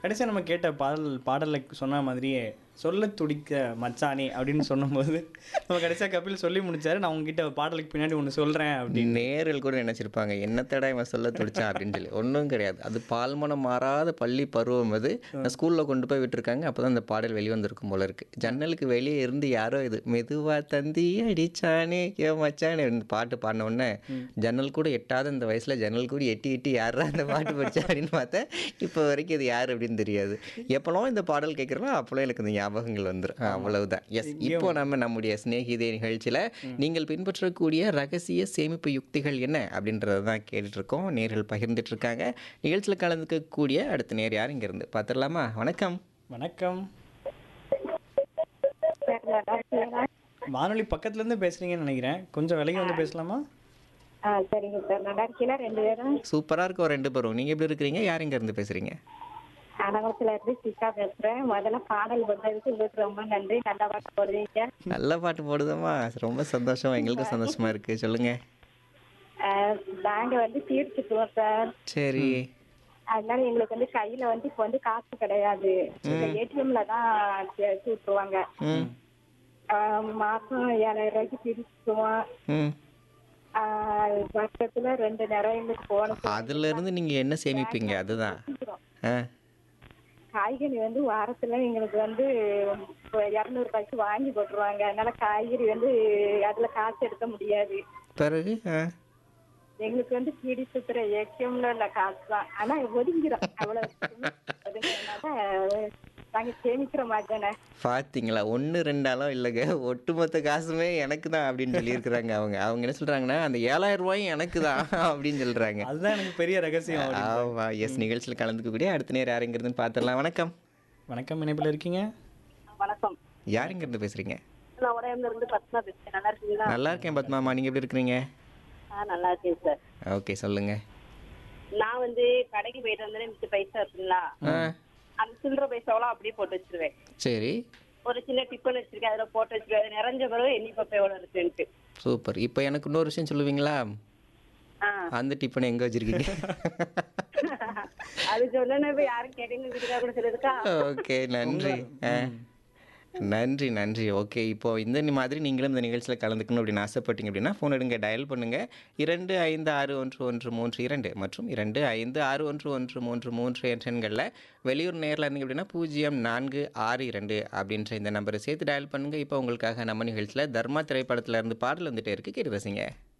கடைசியா நம்ம கேட்ட பாடல் பாடலை சொன்ன மாதிரியே சொல்ல துடிக்க மச்சானே அப்படின்னு சொன்னபோது நம்ம கடைசியா கபில் சொல்லி முடிச்சாரு நான் உங்ககிட்ட பாடலுக்கு பின்னாடி ஒன்று சொல்றேன் அப்படின்னு நேரில் கூட நினைச்சிருப்பாங்க என்னத்தடா இவன் சொல்ல துடிச்சான் அப்படின்னு சொல்லி ஒன்றும் கிடையாது அது பால்மனம் மாறாத பள்ளி பருவம் அது நான் ஸ்கூலில் கொண்டு போய் விட்டுருக்காங்க அப்போ தான் இந்த பாடல் வெளிவந்திருக்கும் போல இருக்கு ஜன்னலுக்கு வெளியே இருந்து யாரோ இது மெதுவா தந்தி அடிச்சானே ஏ மச்சானே இந்த பாட்டு பாடின உடனே ஜன்னல் கூட எட்டாத இந்த வயசுல ஜன்னல் கூட எட்டி எட்டி யாரா அந்த பாட்டு படிச்சா அப்படின்னு பார்த்தேன் இப்போ வரைக்கும் இது யார் அப்படின்னு தெரியாது எப்போலாம் இந்த பாடல் கேட்குறோம் அப்போலாம் எனக்கு இந்த ஞாபகங்கள் வந்துடும் அவ்வளவுதான் எஸ் இப்போ நம்ம நம்முடைய சிநேகிதே நிகழ்ச்சியில் நீங்கள் பின்பற்றக்கூடிய ரகசிய சேமிப்பு யுக்திகள் என்ன அப்படின்றத தான் கேட்டுட்டு இருக்கோம் நேர்கள் பகிர்ந்துட்டு இருக்காங்க நிகழ்ச்சியில் கலந்துக்கக்கூடிய அடுத்த நேர் யார் இங்கேருந்து பார்த்துடலாமா வணக்கம் வணக்கம் வானொலி பக்கத்துல இருந்து பேசுறீங்கன்னு நினைக்கிறேன் கொஞ்சம் விலகி வந்து பேசலாமா ஆ சரிங்க சார் நல்லா இருக்கீங்களா ரெண்டு பேரும் சூப்பராக இருக்கும் ரெண்டு பேரும் நீங்கள் எப்படி இருக்கிறீங்க யார் இங்கேருந்து பேசுகிறீங்க அனகலத்துல இருந்து சிக்கா பேசுறேன் முதல்ல பாடல் பண்ணதுக்கு உங்களுக்கு ரொம்ப நன்றி நல்லா பாட்டு போடுவீங்க நல்ல பாட்டு போடுதம்மா ரொம்ப சந்தோஷம் எங்களுக்கும் சந்தோஷமா இருக்கு சொல்லுங்க ஆ, நாங்க வந்து தீர்த்துக்குவோம் சார் சரி அதனால எங்களுக்கு வந்து கையில வந்து இப்போ வந்து காசு கிடையாது ஏடிஎம்ல தான் தீர்த்து விட்டுருவாங்க ம் ஆ, மாசம் ஏழாயிரம் ரூபாய்க்கு பிரிச்சுக்குவோம் ம் ஆ, வருஷத்துல ரெண்டு நிறைய போனோம் அதுல இருந்து நீங்க என்ன சேமிப்பீங்க அதுதான் ஆ காய்கறி வந்து வாரத்துல எங்களுக்கு வந்து இரநூறு ரூபாய்க்கு வாங்கி போட்டுருவாங்க அதனால காய்கறி வந்து அதுல காசு எடுக்க முடியாது பிறகு ஆ எங்களுக்கு வந்து பீடி சுத்துற ஏக்கியம்ல உள்ள காசு தான் ஆனா ஒதுங்கிடும் அவ்வளவு ஒதுங்கிறதுனால நாங்க சேமிக்கிற மாதிரி தானே பார்த்தீங்களா ஒன்று ரெண்டாலும் இல்லைங்க ஒட்டுமொத்த காசுமே எனக்கு தான் அப்படின்னு சொல்லியிருக்கிறாங்க அவங்க அவங்க என்ன சொல்கிறாங்கன்னா அந்த ஏழாயிரம் ரூபாயும் எனக்கு தான் அப்படின்னு சொல்கிறாங்க அதுதான் எனக்கு பெரிய ரகசியம் அப்படி. ஆமா எஸ் நிகழ்ச்சியில் கலந்துக்கக்கூடிய அடுத்த நேரம் யாருங்கிறதுன்னு பார்த்துடலாம் வணக்கம் வணக்கம் இணைப்பில் இருக்கீங்க வணக்கம் யாருங்கிறது பேசுகிறீங்க நான் உடையம்ல இருந்து பத்மா பேசுறேன் நல்லா இருக்கீங்களா நல்லா இருக்கேன் பத்மாமா நீங்கள் எப்படி இருக்கிறீங்க ஆ நல்லா இருக்கேன் சார் ஓகே சொல்லுங்க நான் வந்து கடைக்கு போயிட்டு வந்தேன் மிச்ச பைசா இருக்குங்களா ஆ அந்த சில்லற பைசாவெல்லாம் அப்படியே போட்டு வச்சிருவேன் சரி ஒரு சின்ன டிஃபன் வச்சிருக்கேன் அதுல போட்டு வச்சிருவேன் அது நிறைஞ்ச பிறகு எண்ணி பப்பை எவ்வளவு இருக்குன்ட்டு சூப்பர் இப்போ எனக்கு இன்னொரு விஷயம் சொல்லுவீங்களா ஆ. அந்த டிஃபனை எங்கே வச்சிருக்கீங்க அது சொன்னா இப்ப யாரும் கேட்டீங்கன்னு வீட்டுக்கார கூட சொல்லிருக்கா ஓகே நன்றி ஆ. நன்றி நன்றி ஓகே இப்போ இந்த நி- மாதிரி நீங்களும் இந்த நிகழ்ச்சியில் கலந்துக்கணும் அப்படின்னு ஆசைப்பட்டீங்க அப்படின்னா ஃபோன் எடுங்க டயல் பண்ணுங்க இரண்டு ஐந்து ஆறு ஒன்று ஒன்று மூன்று இரண்டு மற்றும் இரண்டு ஐந்து ஆறு ஒன்று ஒன்று மூன்று மூன்று என்ற எண்களில் வெளியூர் நேரில் இருந்தீங்க அப்படின்னா பூஜ்ஜியம் நான்கு ஆறு இரண்டு அப்படின்ற இந்த நம்பரை சேர்த்து டயல் பண்ணுங்க இப்போ உங்களுக்காக நம்ம நிகழ்ச்சியில் தர்மா திரைப்படத்துல இருந்து பாடல் வந்துட்டே இருக்கு கேட்டு ரசிங்க